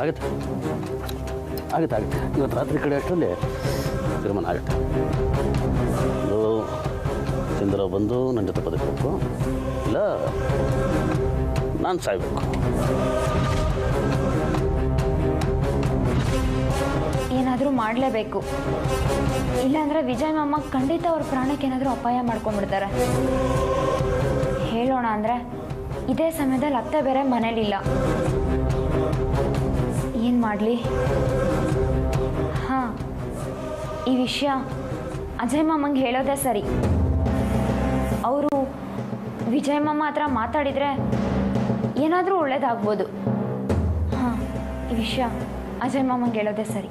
ಆಗುತ್ತೆ ಆಗುತ್ತೆ ಆಗುತ್ತೆ ಇವತ್ತು ರಾತ್ರಿ ಕಡೆ ಅಷ್ಟರಲ್ಲಿ ತೀರ್ಮಾನ ಆಗುತ್ತೆ ಅದು ಚಂದ್ರ ಬಂದು ನನ್ನ ಜೊತೆ ಬದುಕಬೇಕು ಇಲ್ಲ ನಾನು ಸಾಯ್ಬೇಕು ಏನಾದರೂ ಮಾಡಲೇಬೇಕು ಇಲ್ಲಾಂದ್ರೆ ವಿಜಯ್ ಮಾಮ ಖಂಡಿತ ಅವ್ರ ಪ್ರಾಣಕ್ಕೆ ಏನಾದರೂ ಅಪಾಯ ಮಾಡ್ಕೊಂಡ್ಬಿಡ್ತಾರೆ ಹೇಳೋಣ ಅಂದರೆ ಇದೇ ಸಮಯದಲ್ಲಿ ಅತ್ತೆ ಬೇರೆ ಮನೇಲಿಲ್ಲ ಏನು ಮಾಡಲಿ ಹಾಂ ಈ ವಿಷಯ ಅಜಯ್ ಮಾಮಂಗೆ ಹೇಳೋದೇ ಸರಿ ಅವರು ವಿಜಯ್ ಮಾಮ ಹತ್ರ ಮಾತಾಡಿದರೆ ಏನಾದರೂ ಒಳ್ಳೇದಾಗ್ಬೋದು ಹಾಂ ಈ ವಿಷಯ ಅಜಯ್ ಮಾಮಂಗೆ ಹೇಳೋದೇ ಸರಿ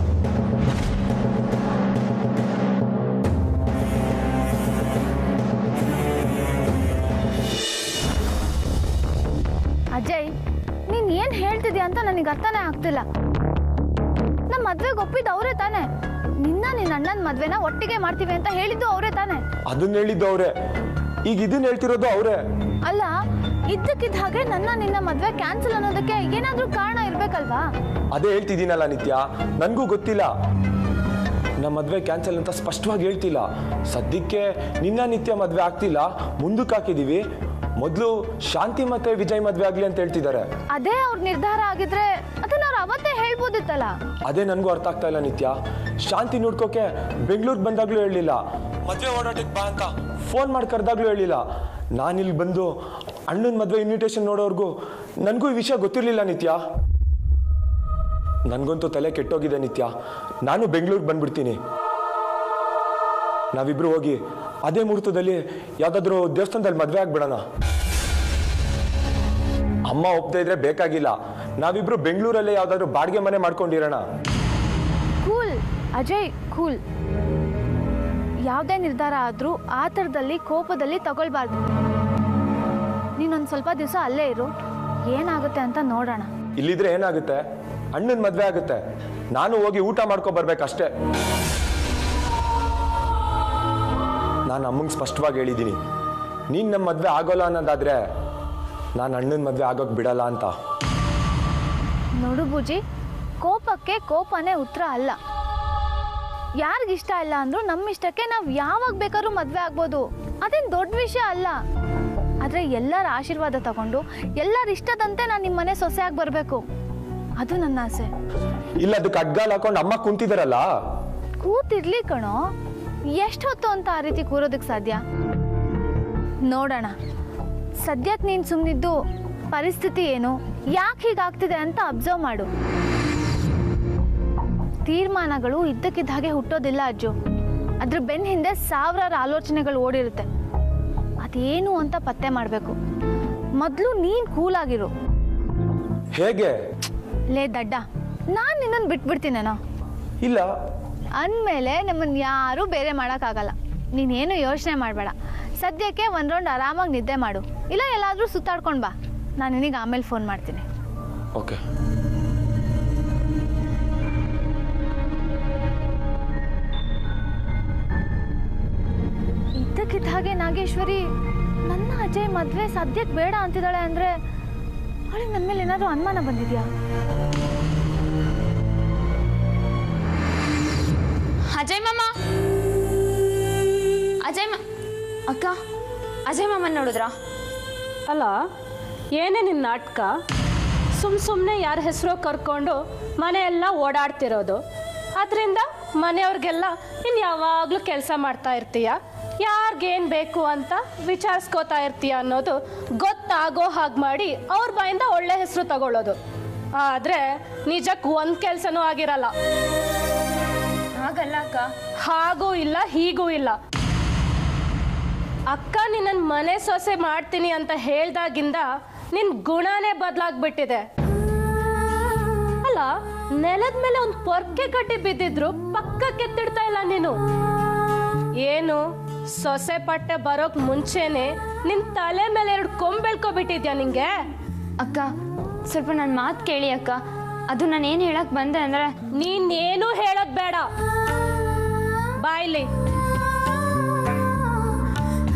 ಅಜಯ್ ನೀನ್ ಏನ್ ಹೇಳ್ತಿದ್ಯಾ ಅಂತ ನನಗೆ ಅರ್ಥನೇ ಆಗ್ತಿಲ್ಲ ನಮ್ಮ ಮದ್ವೆಗೆ ಒಪ್ಪಿದ್ದು ಅವರೇ ತಾನೆ ನಿನ್ನ ನಿನ್ನ ಅಣ್ಣನ ಮದ್ವೆನ ಒಟ್ಟಿಗೆ ಮಾಡ್ತೀವಿ ಅಂತ ಹೇಳಿದ್ದು ಅವರೇ ತಾನೆ ಅದನ್ನ ಹೇಳಿದ್ದು ಅವ್ರೆ ಈಗ ಇದನ್ನ ಹೇಳ್ತಿರೋದು ಅವರೇ ಅಲ್ಲ ಇದ್ದಕ್ಕಿದ್ದ ಹಾಗೆ ನನ್ನ ನಿನ್ನ ಮದ್ವೆ ಕ್ಯಾನ್ಸಲ್ ಅನ್ನೋದಕ್ಕೆ ಏನಾದ್ರೂ ಕಾರಣ ಇರ್ಬೇಕಲ್ವಾ ಅದೇ ಹೇಳ್ತಿದ್ದೀನಲ್ಲ ನಿತ್ಯ ನನಗೂ ಗೊತ್ತಿಲ್ಲ ನಮ್ಮ ಮದ್ವೆ ಕ್ಯಾನ್ಸಲ್ ಅಂತ ಸ್ಪಷ್ಟವಾಗಿ ಹೇಳ್ತಿಲ್ಲ ಸದ್ಯಕ್ಕೆ ನಿನ್ನ ನಿತ್ಯ ಮದ್ವೆ ಆಗ್ತಿಲ್ಲ ಮುಂದಕ್ಕೆ ಹಾಕಿದೀವಿ ಮೊದಲು ಶಾಂತಿ ಮತ್ತೆ ವಿಜಯ್ ಮದ್ವೆ ಆಗ್ಲಿ ಅಂತ ಹೇಳ್ತಿದ್ದಾರೆ ಅದೇ ಅವ್ರ ನಿರ್ಧಾರ ಆಗಿದ್ರೆ ಅದನ್ನ ಅವ್ರು ಅವತ್ತೇ ಹೇಳ್ಬೋದಿತ್ತಲ್ಲ ಅದೇ ನನಗೂ ಅರ್ಥ ಆಗ್ತಾ ಇಲ್ಲ ನಿತ್ಯ ಶಾಂತಿ ನೋಡ್ಕೋಕೆ ಬೆಂಗಳೂರಿಗೆ ಬಂದಾಗ್ಲೂ ಹೇಳಿಲ್ಲ ಮದ್ವೆ ಓಡಾಟಕ್ಕೆ ಬಾ ಅಂತ ಫೋನ್ ಮಾಡಿ ಕರೆದಾಗ್ಲೂ ಹೇಳಿಲ್ಲ ನಾನಿಲ್ಲಿ ಬಂದು ಅಣ್ಣನ ಮದ್ವೆ ಇನ್ವಿಟೇಷನ್ ನೋಡೋರ್ಗೂ ನನಗೂ ಈ ವಿಷಯ ಗೊತ್ತಿರಲಿಲ್ಲ ನಿತ್ಯ ನನಗಂತೂ ತಲೆ ಕೆಟ್ಟೋಗಿದೆ ನಿತ್ಯ ನಾನು ಬೆಂಗಳೂರಿಗೆ ಬಂದ್ಬಿಡ್ತೀನಿ ನಾವಿಬ್ರು ಹೋಗಿ ಅದೇ ಮುಹೂರ್ತದಲ್ಲಿ ಯಾವುದಾದ್ರೂ ದೇವಸ್ಥಾನದಲ್ಲಿ ಮದುವೆ ಆಗ್ಬಿಡೋಣ ಅಮ್ಮ ಒಪ್ಪದೇ ಇದ್ರೆ ಬೇಕಾಗಿಲ್ಲ ನಾವಿಬ್ರು ಬೆಂಗಳೂರಲ್ಲೇ ಯಾವುದಾದ್ರೂ ಬಾಡಿಗೆ ಮನೆ ಮಾಡ್ಕೊಂಡಿರೋಣ ಕೂಲ್ ಅಜಯ್ ಕೂಲ್ ಯಾವುದೇ ನಿರ್ಧಾರ ಆದ್ರೂ ಆ ಥರದಲ್ಲಿ ಕೋಪದಲ್ಲಿ ತಗೊಳ್ಬಾರ್ದು ನೀನೊಂದು ಸ್ವಲ್ಪ ದಿವಸ ಅಲ್ಲೇ ಇರು ಏನಾಗುತ್ತೆ ಅಂತ ನೋಡೋಣ ಇಲ್ಲಿದ್ರೆ ಏನಾಗುತ್ತೆ ಅಣ್ಣನ ಮದ್ವೆ ಆಗುತ್ತೆ ನಾನು ಹೋಗಿ ಊಟ ಮಾಡ್ಕೊ ಬರ್ಬೇಕಷ್ಟೇ ನಾನು ಅಮ್ಮಂಗೆ ಸ್ಪಷ್ಟವಾಗಿ ಹೇಳಿದ್ದೀನಿ ನೀನು ನಮ್ಮ ಮದ್ವೆ ಆಗೋಲ್ಲ ಅನ್ನೋದಾದ್ರೆ ನಾನು ಅಣ್ಣನ ಮದ್ವೆ ಆಗೋಕ್ ಬಿಡಲ್ಲ ಅಂತ ನೋಡು ಬೂಜಿ ಕೋಪಕ್ಕೆ ಕೋಪನೇ ಉತ್ತರ ಅಲ್ಲ ಯಾರಿಗಿಷ್ಟ ಇಲ್ಲ ಅಂದ್ರೂ ನಮ್ಮ ಇಷ್ಟಕ್ಕೆ ನಾವು ಯಾವಾಗ ಬೇಕಾದ್ರೂ ಮದ್ವೆ ಆಗ್ಬೋದು ಅದೇನು ದೊಡ್ಡ ವಿಷಯ ಅಲ್ಲ ಆದ್ರೆ ಎಲ್ಲರ ಆಶೀರ್ವಾದ ತಗೊಂಡು ಎಲ್ಲರ ಇಷ್ಟದಂತೆ ನಾನು ನಿಮ್ಮ ಮನೆ ಸೊಸೆಯಾಗಿ ಬರಬೇಕು ಅದು ನನ್ನ ಆಸೆ ಇಲ್ಲ ಅದಕ್ಕೆ ಅಡ್ಗಾಲ್ ಹಾಕೊಂಡು ಅಮ್ಮ ಕುಂತಿದಾರಲ್ಲ ಕೂತಿರ್ಲಿ ಕಣೋ ಎಷ್ಟೊತ್ತು ಅಂತ ಆ ರೀತಿ ಕೂರೋದಕ್ಕೆ ಸಾಧ್ಯ ನೋಡೋಣ ಸದ್ಯಕ್ಕೆ ನೀನು ಸುಮ್ಮನಿದ್ದು ಪರಿಸ್ಥಿತಿ ಏನು ಯಾಕೆ ಹೀಗಾಗ್ತಿದೆ ಅಂತ ಅಬ್ಸರ್ವ್ ಮಾಡು ತೀರ್ಮಾನಗಳು ಇದ್ದಕ್ಕಿದ್ದ ಹಾಗೆ ಹುಟ್ಟೋದಿಲ್ಲ ಅಜ್ಜು ಅದ್ರ ಬೆನ್ನ ಹಿಂದೆ ಸಾವಿರಾರು ಆಲೋಚನೆಗಳು ಓಡಿರುತ್ತೆ ಅದೇನು ಅಂತ ಪತ್ತೆ ಮಾಡಬೇಕು ಮೊದಲು ನೀನು ಕೂಲಾಗಿರು ಹೇಗೆ ಲೇ ದಡ್ಡ ನಾನು ನಿನ್ನನ್ನು ಬಿಟ್ಬಿಡ್ತೀನೇನೋ ಇಲ್ಲ ಅಂದಮೇಲೆ ನಮ್ಮನ್ನು ಯಾರೂ ಬೇರೆ ಮಾಡೋಕ್ಕಾಗಲ್ಲ ನೀನೇನು ಯೋಚನೆ ಮಾಡಬೇಡ ಸದ್ಯಕ್ಕೆ ಒಂದು ರೌಂಡ್ ಆರಾಮಾಗಿ ನಿದ್ದೆ ಮಾಡು ಇಲ್ಲ ಎಲ್ಲಾದರೂ ಸುತ್ತಾಡ್ಕೊಂಡು ಬಾ ನಾನು ನಿನಗೆ ಆಮೇಲೆ ಫೋನ್ ಮಾಡ್ತೀನಿ ಓಕೆ ಇದ್ದಕ್ಕಿದ್ದ ಹಾಗೆ ನಾಗೇಶ್ವರಿ ನನ್ನ ಅಜಯ್ ಮದುವೆ ಸದ್ಯಕ್ಕೆ ಬೇಡ ಅಂತಿದ್ದಾಳೆ ಅಂದರೆ ಅವಳಿಗೆ ನನ್ನ ಮೇಲೆ ಏನಾದರೂ ಅನುಮಾನ ಬಂದಿದೆಯಾ ಅಜಯ್ ಮಾಮ ಅಜಯ್ ಮಾ ಅಕ್ಕ ಅಜಯ್ ಮಾಮನ್ ನೋಡಿದ್ರಾ ಅಲ್ಲ ಏನೇ ನಿನ್ನ ನಾಟಕ ಸುಮ್ಮ ಸುಮ್ಮನೆ ಯಾರ ಹೆಸರು ಕರ್ಕೊಂಡು ಮನೆಯೆಲ್ಲ ಓಡಾಡ್ತಿರೋದು ಅದರಿಂದ ಮನೆಯವ್ರಿಗೆಲ್ಲ ಇನ್ನು ಯಾವಾಗಲೂ ಕೆಲಸ ಮಾಡ್ತಾ ಇರ್ತೀಯ ಯಾರಿಗೇನು ಬೇಕು ಅಂತ ವಿಚಾರಿಸ್ಕೋತಾ ಇರ್ತೀಯ ಅನ್ನೋದು ಗೊತ್ತಾಗೋ ಹಾಗೆ ಮಾಡಿ ಅವ್ರ ಬಾಯಿಂದ ಒಳ್ಳೆ ಹೆಸರು ತಗೊಳ್ಳೋದು ಆದರೆ ನಿಜಕ್ಕೆ ಒಂದು ಕೆಲಸನೂ ಆಗಿರಲ್ಲ ಹಾಗಲ್ಲ ಅಕ್ಕ ಹಾಗೂ ಇಲ್ಲ ಹೀಗೂ ಇಲ್ಲ ಅಕ್ಕ ನಿನ್ನನ್ನು ಮನೆ ಸೊಸೆ ಮಾಡ್ತೀನಿ ಅಂತ ಹೇಳ್ದಾಗಿಂದ ನಿನ್ ಗುಣನೇ ಬದಲಾಗ್ಬಿಟ್ಟಿದೆ ಅಲ್ಲ ನೆಲದ ಮೇಲೆ ಒಂದು ಪೊರ್ಕೆ ಕಟ್ಟಿ ಬಿದ್ದಿದ್ರು ಪಕ್ಕ ಕೆತ್ತಿಡ್ತಾ ಇಲ್ಲ ನೀನು ಏನು ಸೊಸೆ ಪಟ್ಟೆ ಬರೋಕ್ ಮುಂಚೆನೆ ನಿನ್ ತಲೆ ಮೇಲೆ ಎರಡು ಕೊಂಬೆಳ್ಕೊಬಿಟ್ಟಿದ್ಯಾ ನಿಂಗೆ ಅಕ್ಕ ಸ್ವಲ್ಪ ನನ್ನ ಮಾತು ಕೇಳಿ ಅಕ್ಕ ಅದು ನಾನು ಏನು ಹೇಳಕ್ ಬಂದೆ ಅಂದರೆ ನೀನೇನು ಹೇಳೋದ್ ಬೇಡ ಬಾಯ್ಲಿ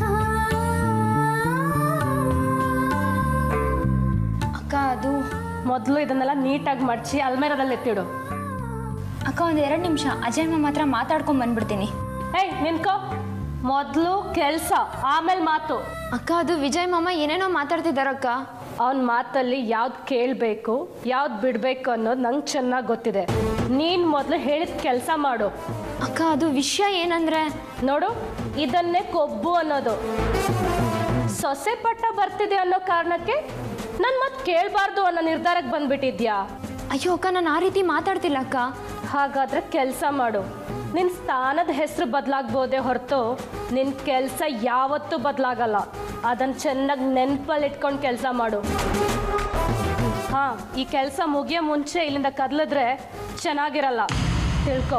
ಅಕ್ಕ ಅದು ಮೊದಲು ಇದನ್ನೆಲ್ಲ ನೀಟಾಗಿ ಮಡಚಿ ಅಲ್ಮೇರದಲ್ಲಿ ಎತ್ತಿಡು ಅಕ್ಕ ಒಂದು ಎರಡು ನಿಮಿಷ ಅಜಯ್ ಮಾಮ ಹತ್ರ ಮಾತಾಡ್ಕೊಂಡು ಬಂದ್ಬಿಡ್ತೀನಿ ಏಯ್ ನಿನ್ಕೋ ಮೊದಲು ಕೆಲಸ ಆಮೇಲೆ ಮಾತು ಅಕ್ಕ ಅದು ವಿಜಯ್ ಮಾಮ ಏನೇನೋ ಮಾತಾಡ್ತಿದ್ದಾರಕ್ಕ ಅವನ ಮಾತಲ್ಲಿ ಯಾವ್ದು ಕೇಳಬೇಕು ಯಾವ್ದು ಬಿಡಬೇಕು ಅನ್ನೋದು ನಂಗೆ ಚೆನ್ನಾಗಿ ಗೊತ್ತಿದೆ ನೀನು ಮೊದಲು ಹೇಳಿದ ಕೆಲಸ ಮಾಡು ಅಕ್ಕ ಅದು ವಿಷಯ ಏನಂದ್ರೆ ನೋಡು ಇದನ್ನೇ ಕೊಬ್ಬು ಅನ್ನೋದು ಸೊಸೆ ಪಟ್ಟ ಬರ್ತಿದೆ ಅನ್ನೋ ಕಾರಣಕ್ಕೆ ನಾನು ಮತ್ತೆ ಕೇಳಬಾರ್ದು ಅನ್ನೋ ನಿರ್ಧಾರಕ್ಕೆ ಬಂದ್ಬಿಟ್ಟಿದ್ಯಾ ಅಯ್ಯೋ ಅಕ್ಕ ನಾನು ಆ ರೀತಿ ಮಾತಾಡ್ತಿಲ್ಲ ಅಕ್ಕ ಹಾಗಾದ್ರೆ ಕೆಲಸ ಮಾಡು ನಿನ್ನ ಸ್ಥಾನದ ಹೆಸರು ಬದಲಾಗ್ಬೋದೇ ಹೊರತು ನಿನ್ನ ಕೆಲಸ ಯಾವತ್ತೂ ಬದಲಾಗಲ್ಲ ಅದನ್ನು ಚೆನ್ನಾಗಿ ನೆನಪಲ್ಲಿ ಇಟ್ಕೊಂಡು ಕೆಲಸ ಮಾಡು ಹಾಂ ಈ ಕೆಲಸ ಮುಗಿಯೋ ಮುಂಚೆ ಇಲ್ಲಿಂದ ಕದಲಿದ್ರೆ ಚೆನ್ನಾಗಿರಲ್ಲ ತಿಳ್ಕೊ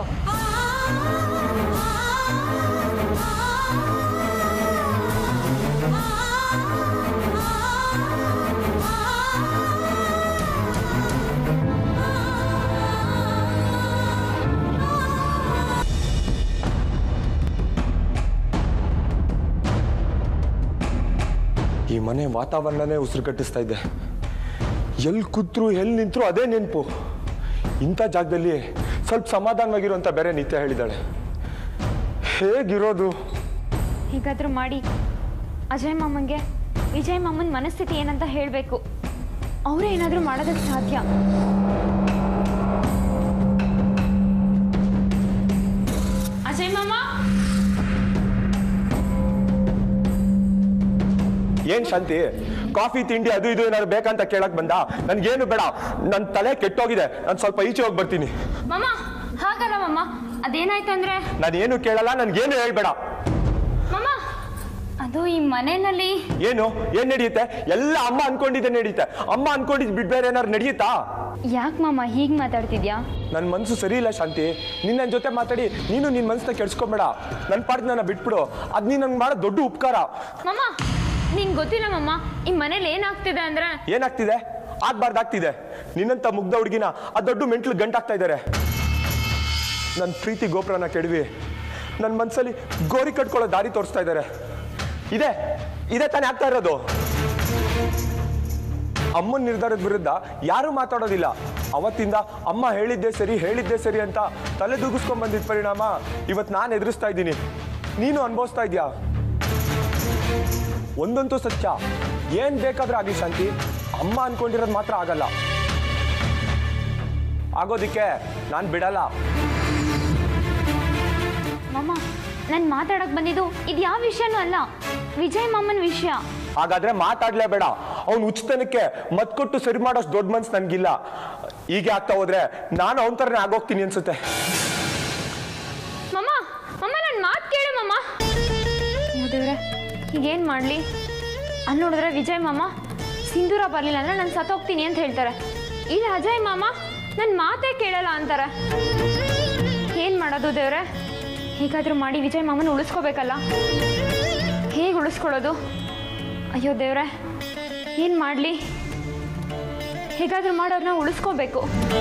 ಈ ಮನೆ ವಾತಾವರಣನೇ ಉಸಿರು ಕಟ್ಟಿಸ್ತಾ ಇದ್ದೆ ಎಲ್ಲಿ ಕೂತ್ರು ಎಲ್ಲಿ ನಿಂತರು ಅದೇ ನೆನಪು ಇಂಥ ಜಾಗದಲ್ಲಿ ಸ್ವಲ್ಪ ಸಮಾಧಾನವಾಗಿರುವಂತ ಬೇರೆ ನಿತ್ಯ ಹೇಳಿದ್ದಾಳೆ ಹೇಗಿರೋದು ಹೇಗಾದರೂ ಮಾಡಿ ಅಜಯ್ ಮಾಮನ್ಗೆ ವಿಜಯ್ ಮಾಮನ್ ಮನಸ್ಥಿತಿ ಏನಂತ ಹೇಳಬೇಕು ಅವರೇ ಏನಾದರೂ ಮಾಡೋದಕ್ಕೆ ಸಾಧ್ಯ ಅಜಯ್ ಮಾಮ ಏನ್ ಶಾಂತಿ ಕಾಫಿ ತಿಂಡಿ ಅದು ಇದು ಏನಾದ್ರು ಬೇಕಂತ ಕೇಳಕ್ ಬಂದ ನನ್ಗೇನು ಬೇಡ ನನ್ನ ತಲೆ ಕೆಟ್ಟೋಗಿದೆ ನಾನು ಸ್ವಲ್ಪ ಈಚೆ ಹೋಗಿ ಬರ್ತೀನಿ ಮಾಮ ಹಾಗಲ್ಲ ಮಾಮ ಅದೇನಾಯ್ತು ಅಂದ್ರೆ ನಾನು ಏನು ಕೇಳಲ್ಲ ನನ್ಗೇನು ಹೇಳ್ಬೇಡ ಮಾಮ ಅದು ಈ ಮನೆಯಲ್ಲಿ ಏನು ಏನ್ ನಡೆಯುತ್ತೆ ಎಲ್ಲ ಅಮ್ಮ ಅನ್ಕೊಂಡಿದ್ದೆ ನಡೆಯುತ್ತೆ ಅಮ್ಮ ಅನ್ಕೊಂಡಿದ್ ಬಿಡ್ ಬೇರೆ ಏನಾರು ನಡೆಯುತ್ತಾ ಯಾಕೆ ಮಾಮ ಹೀಗೆ ಮಾತಾಡ್ತಿದ್ಯಾ ನನ್ನ ಮನಸ್ಸು ಸರಿ ಇಲ್ಲ ಶಾಂತಿ ನಿನ್ನ ಜೊತೆ ಮಾತಾಡಿ ನೀನು ನಿನ್ನ ಮನಸ್ಸನ್ನ ಕೆಡ್ಸ್ಕೊಬೇಡ ನನ್ನ ಪಾಡ್ದು ನನ್ನ ಬಿಟ್ಬಿಡು ಅದು ನೀನು ನಂಗೆ ಮಾಡೋ ದೊಡ್ಡ ಉಪಕಾರ ಮಾಮ ನಿನ್ ಗೊತ್ತಿಲ್ಲ ಮಾಮ ಈ ಮನೇಲಿ ಏನಾಗ್ತಿದೆ ಅಂದ್ರೆ ಏನಾಗ್ತಿದೆ ಆಗ್ಬಾರ್ದಾಗ್ತಿದೆ ನಿನ್ನಂತ ಮುಗ್ಧ ಹುಡುಗಿನ ಆ ದೊಡ್ಡ ಮೆಂಟ್ಲು ಗಂಟಾಗ್ತಾ ಇದ್ದಾರೆ ನನ್ನ ಪ್ರೀತಿ ಗೋಪುರನ ಕೆಡವಿ ನನ್ನ ಮನಸ್ಸಲ್ಲಿ ಗೋರಿ ಕಟ್ಕೊಳ್ಳೋ ದಾರಿ ತೋರಿಸ್ತಾ ಇದ್ದಾರೆ ಇದೆ ಇದೇ ತಾನೇ ಆಗ್ತಾ ಇರೋದು ಅಮ್ಮನ ನಿರ್ಧಾರದ ವಿರುದ್ಧ ಯಾರೂ ಮಾತಾಡೋದಿಲ್ಲ ಅವತ್ತಿಂದ ಅಮ್ಮ ಹೇಳಿದ್ದೆ ಸರಿ ಹೇಳಿದ್ದೆ ಸರಿ ಅಂತ ತಲೆ ದೂಗಿಸ್ಕೊಂಡ್ ಬಂದಿದ್ದ ಪರಿಣಾಮ ಇವತ್ತು ನಾನು ಎದುರಿಸ್ತಾ ಇದ್ದೀನಿ ನೀನು ಅನುಭವಿಸ್ತಾ ಇದೀಯಾ ಒಂದಂತೂ ಸತ್ಯ ಏನ್ ಬೇಕಾದ್ರೂ ಆಗಲಿ ಶಾಂತಿ ಅಮ್ಮ ಅನ್ಕೊಂಡಿರೋದು ಮಾತ್ರ ಆಗಲ್ಲ ಆಗೋದಿಕ್ಕೆ ನಾನು ಬಿಡಲ್ಲ ಮಾಮ ನಾನು ಮಾತಾಡಕ್ ಬಂದಿದ್ದು ಇದು ಯಾವ ವಿಷಯನೂ ಅಲ್ಲ ವಿಜಯ್ ಮಾಮನ್ ವಿಷಯ ಹಾಗಾದ್ರೆ ಮಾತಾಡ್ಲೇಬೇಡ ಅವ್ನು ಉಚಿತನಕ್ಕೆ ಮತ್ ಕೊಟ್ಟು ಸರಿ ಮಾಡೋಷ್ಟು ದೊಡ್ಡ ಮನ್ಸು ನನ್ಗಿಲ್ಲ ಹೀಗೆ ಆಗ್ತಾ ಹೋದ್ರೆ ನಾನು ಅವನ ಥರನೇ ಆಗೋಗ್ತೀನಿ ಅನ್ಸುತ್ತೆ ಮಮ್ಮ ಮಮ್ಮ ನನ್ನ ಮಾತು ಕೇಳು ಮಮ್ಮ ದೇವ್ರೆ ಈಗೇನು ಮಾಡಲಿ ಅಲ್ಲಿ ನೋಡಿದ್ರೆ ವಿಜಯ್ ಮಾಮ ಸಿಂಧೂರ ಬರಲಿಲ್ಲ ಅಂದ್ರೆ ನಾನು ಸತ್ತೋಗ್ತೀನಿ ಅಂತ ಹೇಳ್ತಾರೆ ಇಲ್ಲಿ ಅಜಯ್ ಮಾಮ ನನ್ನ ಮಾತೇ ಕೇಳಲ್ಲ ಅಂತಾರೆ ಏನು ಮಾಡೋದು ದೇವ್ರೆ ಹೇಗಾದರೂ ಮಾಡಿ ವಿಜಯ್ ಮಾಮನ ಉಳಿಸ್ಕೋಬೇಕಲ್ಲ ಹೇಗೆ ಉಳಿಸ್ಕೊಳ್ಳೋದು ಅಯ್ಯೋ ದೇವ್ರೆ ಏನು ಮಾಡಲಿ ಹೇಗಾದರೂ ಮಾಡೋರನ್ನ ಉಳಿಸ್ಕೋಬೇಕು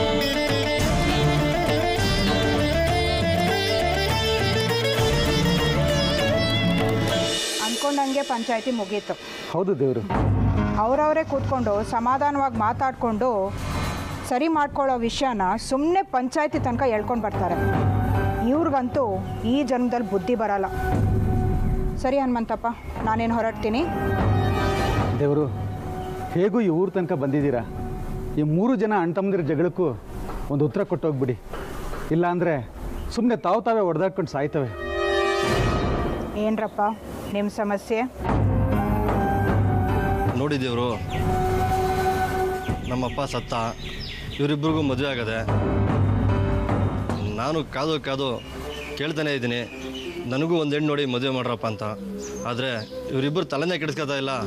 ಅಂದ್ಕೊಂಡಂಗೆ ಪಂಚಾಯತಿ ಮುಗೀತು ಹೌದು ದೇವರು ಅವರವರೇ ಕೂತ್ಕೊಂಡು ಸಮಾಧಾನವಾಗಿ ಮಾತಾಡಿಕೊಂಡು ಸರಿ ಮಾಡ್ಕೊಳ್ಳೋ ವಿಷಯನ ಸುಮ್ಮನೆ ಪಂಚಾಯತಿ ತನಕ ಹೇಳ್ಕೊಂಡು ಬರ್ತಾರೆ ಇವ್ರಿಗಂತೂ ಈ ಜನ್ಮದಲ್ಲಿ ಬುದ್ಧಿ ಬರಲ್ಲ ಸರಿ ಹನುಮಂತಪ್ಪ ನಾನೇನು ಹೊರಡ್ತೀನಿ ದೇವರು ಹೇಗೂ ಈ ಊರು ತನಕ ಬಂದಿದ್ದೀರಾ ಈ ಮೂರು ಜನ ಅಣ್ತಮ್ಮದಿರ ಜಗಳಕ್ಕೂ ಒಂದು ಉತ್ತರ ಕೊಟ್ಟೋಗ್ಬಿಡಿ ಇಲ್ಲಾಂದರೆ ಸುಮ್ಮನೆ ತಾವು ತಾವೇ ಹೊಡೆದಾಡ್ಕೊಂಡು ಸಾಯ್ತವೆ ಏನ್ರಪ್ಪ ನಿಮ್ಮ ಸಮಸ್ಯೆ ನೋಡಿದ್ದೇವರು ನಮ್ಮಪ್ಪ ಸತ್ತ ಇವರಿಬ್ಬರಿಗೂ ಮದುವೆ ಆಗದೆ ನಾನು ಕಾದು ಕಾದು ಕೇಳ್ತಾನೆ ಇದ್ದೀನಿ ನನಗೂ ಒಂದು ಹೆಣ್ಣು ನೋಡಿ ಮದುವೆ ಮಾಡ್ರಪ್ಪ ಅಂತ ಆದರೆ ಇವರಿಬ್ಬರು ತಲೆನೇ ಕೆಡಿಸ್ಕೊತಾ ಇಲ್ಲ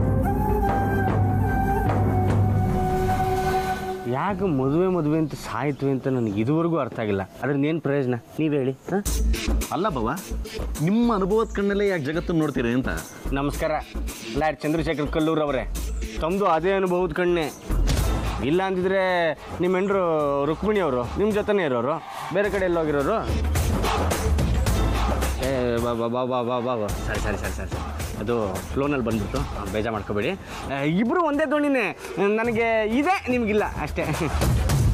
ಯಾಕೆ ಮದುವೆ ಮದುವೆ ಅಂತ ಸಾಯ್ತು ಅಂತ ನನಗೆ ಇದುವರೆಗೂ ಅರ್ಥ ಆಗಿಲ್ಲ ಅದ್ರಿಂದ ಏನು ಪ್ರಯೋಜನ ನೀವು ಹೇಳಿ ಹಾಂ ಅಲ್ಲ ಬಾವ ನಿಮ್ಮ ಅನುಭವದ ಕಣ್ಣಲ್ಲೇ ಯಾಕೆ ಜಗತ್ತನ್ನು ನೋಡ್ತೀರಿ ಅಂತ ನಮಸ್ಕಾರ ಲಾಡ್ ಚಂದ್ರಶೇಖರ್ ಕಲ್ಲೂರ್ ಅವರೇ ತಮ್ಮದು ಅದೇ ಅನುಭವದ ಕಣ್ಣೆ ಇಲ್ಲ ಅಂದಿದ್ರೆ ನಿಮ್ಮ ಹೆಂಡ್ರು ರುಕ್ಮಿಣಿ ಅವರು ನಿಮ್ಮ ಜೊತೆನೇ ಇರೋರು ಬೇರೆ ಕಡೆ ಎಲ್ಲ ಹೋಗಿರೋರು ಏ ಬಾ ಬಾ ಬಾ ಬಾ ಬಾ ಬಾ ಬಾ ಸರಿ ಸರಿ ಸರಿ ಸರಿ ಅದು ಫ್ಲೋನಲ್ಲಿ ಬಂದ್ಬಿಟ್ಟು ಬೇಜಾರು ಮಾಡ್ಕೋಬೇಡಿ ಇಬ್ಬರು ಒಂದೇ ದೋಣಿನೇ ನನಗೆ ಇದೆ ನಿಮಗಿಲ್ಲ ಅಷ್ಟೇ